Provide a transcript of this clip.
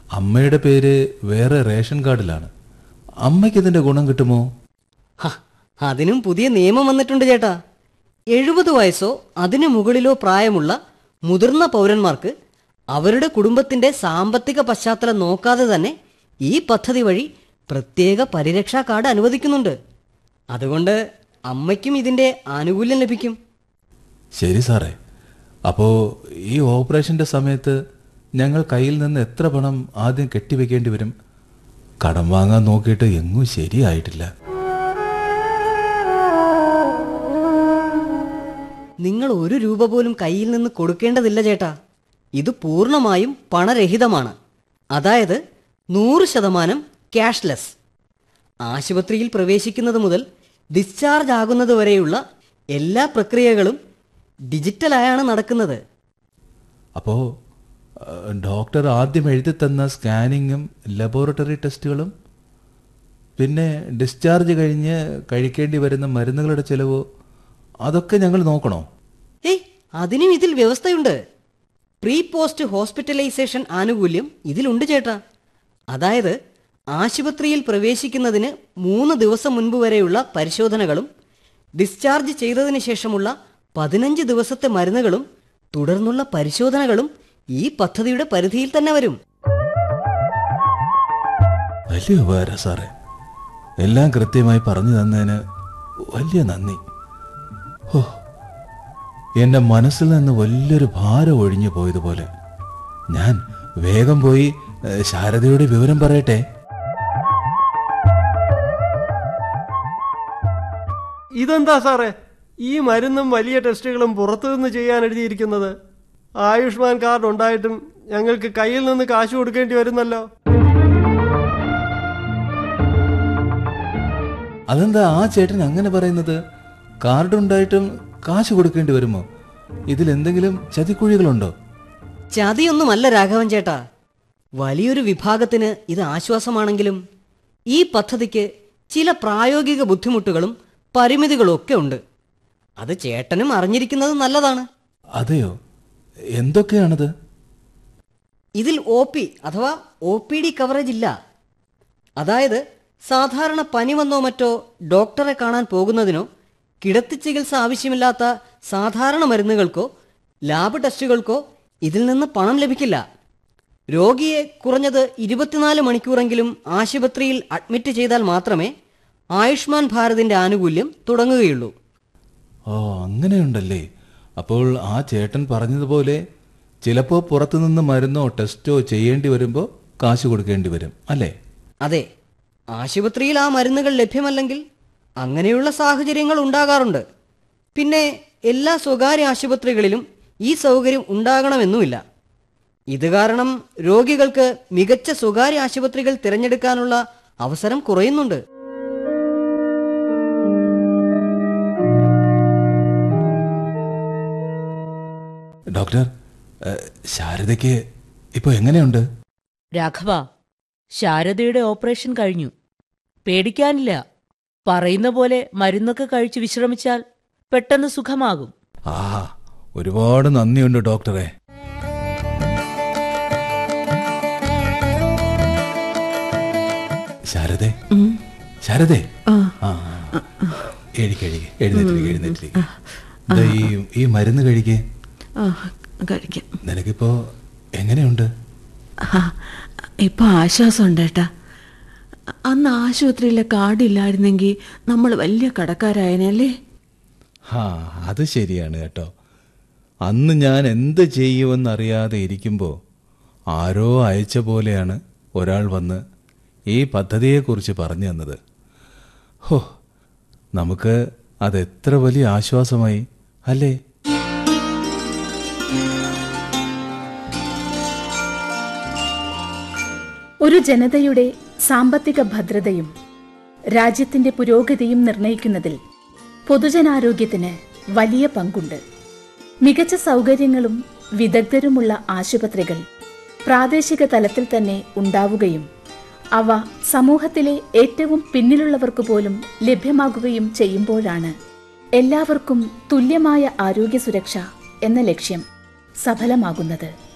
അമ്മയുടെ പേര് വേറെ റേഷൻ കാർഡിലാണ് അമ്മയ്ക്ക് ഇതിന്റെ ഗുണം കിട്ടുമോ ഹ, അതിനും പുതിയ നിയമം വന്നിട്ടുണ്ട് ചേട്ടാ എഴുപത് വയസ്സോ അതിനു മുകളിലോ പ്രായമുള്ള മുതിർന്ന പൗരന്മാർക്ക് അവരുടെ കുടുംബത്തിന്റെ സാമ്പത്തിക പശ്ചാത്തലം നോക്കാതെ തന്നെ ഈ പദ്ധതി വഴി പ്രത്യേക പരിരക്ഷാ കാർഡ് അനുവദിക്കുന്നുണ്ട് അതുകൊണ്ട് അമ്മയ്ക്കും ഇതിന്റെ ആനുകൂല്യം ലഭിക്കും ശരി സാറേ അപ്പോ ഈ ഓപ്പറേഷന്റെ സമയത്ത് ഞങ്ങൾ കയ്യിൽ നിന്ന് എത്ര പണം ആദ്യം കെട്ടിവെക്കേണ്ടി വരും കടം വാങ്ങാൻ നോക്കിയിട്ട് എങ്ങും ശരിയായിട്ടില്ല നിങ്ങൾ ഒരു രൂപ പോലും കയ്യിൽ നിന്ന് കൊടുക്കേണ്ടതില്ല ചേട്ടാ ഇത് പൂർണ്ണമായും പണരഹിതമാണ് അതായത് നൂറ് ശതമാനം ക്യാഷ്ലെസ് ആശുപത്രിയിൽ പ്രവേശിക്കുന്നത് മുതൽ ഡിസ്ചാർജ് ആകുന്നത് വരെയുള്ള എല്ലാ പ്രക്രിയകളും ഡിജിറ്റലായാണ് നടക്കുന്നത് അപ്പോ ആ, ഡോക്ടർ ആദ്യം എഴുതി തന്ന സ്കാനിങ്ങും ലബോറട്ടറി ടെസ്റ്റുകളും പിന്നെ ഡിസ്ചാർജ് കഴിഞ്ഞ് കഴിക്കേണ്ടി വരുന്ന മരുന്നുകളുടെ ചിലവോ അതൊക്കെ ഞങ്ങൾ നോക്കണോ ഏയ് അതിനും ഇതിൽ വ്യവസ്ഥയുണ്ട് പ്രീ പോസ്റ്റ് ഹോസ്പിറ്റലൈസേഷൻ ആനുകൂല്യം ഇതിലുണ്ട് ചേട്ടാ അതായത് ആശുപത്രിയിൽ പ്രവേശിക്കുന്നതിന് മൂന്ന് ദിവസം മുൻപ് വരെയുള്ള പരിശോധനകളും ഡിസ്ചാർജ് ചെയ്തതിന് ശേഷമുള്ള പതിനഞ്ച് ദിവസത്തെ മരുന്നുകളും തുടർന്നുള്ള പരിശോധനകളും ഈ പദ്ധതിയുടെ പരിധിയിൽ തന്നെ വരും വലിയ ഉപകാരം സാറേ എല്ലാം കൃത്യമായി പറഞ്ഞു തന്നതിന് വലിയ നന്ദി ഓ എന്റെ മനസ്സിൽ നിന്ന് വലിയൊരു ഭാരം ഒഴിഞ്ഞു പോയതുപോലെ ഞാൻ വേഗം പോയി ഏ, ശാരദയുടെ വിവരം പറയട്ടെ ഇതെന്താ സാറേ ഈ മരുന്നും വലിയ ടെസ്റ്റുകളും പുറത്തുനിന്ന് ചെയ്യാൻ എഴുതിയിരിക്കുന്നത് ആയുഷ്മാൻ കാർഡ് ഉണ്ടായിട്ടും ഞങ്ങൾക്ക് കയ്യിൽ നിന്ന് കാശ് കൊടുക്കേണ്ടി വരുന്നല്ലോ അതെന്താ ആ ചേട്ടൻ അങ്ങനെ പറയുന്നത് കാർഡ് ഉണ്ടായിട്ടും കാശ് കൊടുക്കേണ്ടി വരുമോ ഇതിൽ എന്തെങ്കിലും ചതിക്കുഴികളുണ്ടോ ചതിയൊന്നുമല്ല രാഘവൻ ചേട്ടാ വലിയൊരു വിഭാഗത്തിന് ഇത് ആശ്വാസമാണെങ്കിലും ഈ പദ്ധതിക്ക് ചില പ്രായോഗിക ബുദ്ധിമുട്ടുകളും പരിമിതികളും ഒക്കെ ഉണ്ട് അത് ചേട്ടനും അറിഞ്ഞിരിക്കുന്നത് നല്ലതാണ് അതെയോ എന്തൊക്കെയാണത് ഇതിൽ ഒ പി അഥവാ ഒ പി ഡി കവറേജ് ഇല്ല അതായത് സാധാരണ പനി വന്നോ മറ്റോ ഡോക്ടറെ കാണാൻ പോകുന്നതിനോ കിടത്തി ചികിത്സ ആവശ്യമില്ലാത്ത സാധാരണ മരുന്നുകൾക്കോ ലാബ് ടെസ്റ്റുകൾക്കോ ഇതിൽ നിന്ന് പണം ലഭിക്കില്ല രോഗിയെ കുറഞ്ഞത് ഇരുപത്തിനാല് മണിക്കൂറെങ്കിലും ആശുപത്രിയിൽ അഡ്മിറ്റ് ചെയ്താൽ മാത്രമേ ആയുഷ്മാൻ ഭാരതിന്റെ ആനുകൂല്യം തുടങ്ങുകയുള്ളൂ ഓ അങ്ങനെയുണ്ടല്ലേ അപ്പോൾ ആ ചേട്ടൻ പറഞ്ഞതുപോലെ ചിലപ്പോൾ പുറത്തുനിന്ന് മരുന്നോ ടെസ്റ്റോ ചെയ്യേണ്ടി വരുമ്പോൾ കാശ് കൊടുക്കേണ്ടി വരും അല്ലേ അതെ ആശുപത്രിയിൽ ആ മരുന്നുകൾ ലഭ്യമല്ലെങ്കിൽ അങ്ങനെയുള്ള സാഹചര്യങ്ങൾ ഉണ്ടാകാറുണ്ട് പിന്നെ എല്ലാ സ്വകാര്യ ആശുപത്രികളിലും ഈ സൗകര്യം ഉണ്ടാകണമെന്നുമില്ല ഇത് കാരണം രോഗികൾക്ക് മികച്ച സ്വകാര്യ ആശുപത്രികൾ തിരഞ്ഞെടുക്കാനുള്ള അവസരം കുറയുന്നുണ്ട് ഡോക്ടർ ഏ, ശാരദയ്ക്ക് ഇപ്പോൾ എങ്ങനെയുണ്ട് രാഘവ ശാരദയുടെ ഓപ്പറേഷൻ കഴിഞ്ഞു പേടിക്കാനില്ല പറയുന്ന പോലെ മരുന്നൊക്കെ കഴിച്ച് വിശ്രമിച്ചാൽ പെട്ടെന്ന് സുഖമാകും ആ ഒരുപാട് നന്ദിയുണ്ട് ഡോക്ടറെ ശാരദേ ശാരദേ ആ എഴുതിക്ക് എഴുന്നേറ്റിരിക്കെ എഴുന്നേറ്റിരിക്കെ ദാ ഈ ഈ മരുന്ന് കഴിക്കേ ആ, കഴിക്കാം നിനക്കിപ്പോ എങ്ങനെയുണ്ട് ആ, ഇപ്പൊ ആശ്വാസമുണ്ട് ഏട്ടാ അന്ന് ആശുപത്രിയിലെ കാർഡില്ലായിരുന്നെങ്കിൽ നമ്മൾ വലിയ കടക്കാരായനല്ലേ ആ അത് ശരിയാണ് കേട്ടോ അന്ന് ഞാൻ എന്ത് ചെയ്യുമെന്നറിയാതെ ഇരിക്കുമ്പോൾ ആരോ അയച്ച പോലെയാണ് ഒരാൾ വന്ന് ഈ പദ്ധതിയെക്കുറിച്ച് പറഞ്ഞു തന്നത് ഹോ നമുക്ക് അതെത്ര വലിയ ആശ്വാസമായി അല്ലേ ഒരു ജനതയുടെ സാമ്പത്തിക ഭദ്രതയും രാജ്യത്തിന്റെ പുരോഗതിയും നിർണയിക്കുന്നതിൽ പൊതുജനാരോഗ്യത്തിന് വലിയ പങ്കുണ്ട് മികച്ച സൗകര്യങ്ങളും വിദഗ്ധരുമുള്ള ആശുപത്രികൾ പ്രാദേശിക തലത്തിൽ തന്നെ ഉണ്ടാവുകയും അവ സമൂഹത്തിലെ ഏറ്റവും പിന്നിലുള്ളവർക്ക് പോലും ലഭ്യമാകുകയും ചെയ്യുമ്പോഴാണ് എല്ലാവർക്കും തുല്യമായ ആരോഗ്യ സുരക്ഷ എന്ന ലക്ഷ്യം സഫലമാകുന്നത്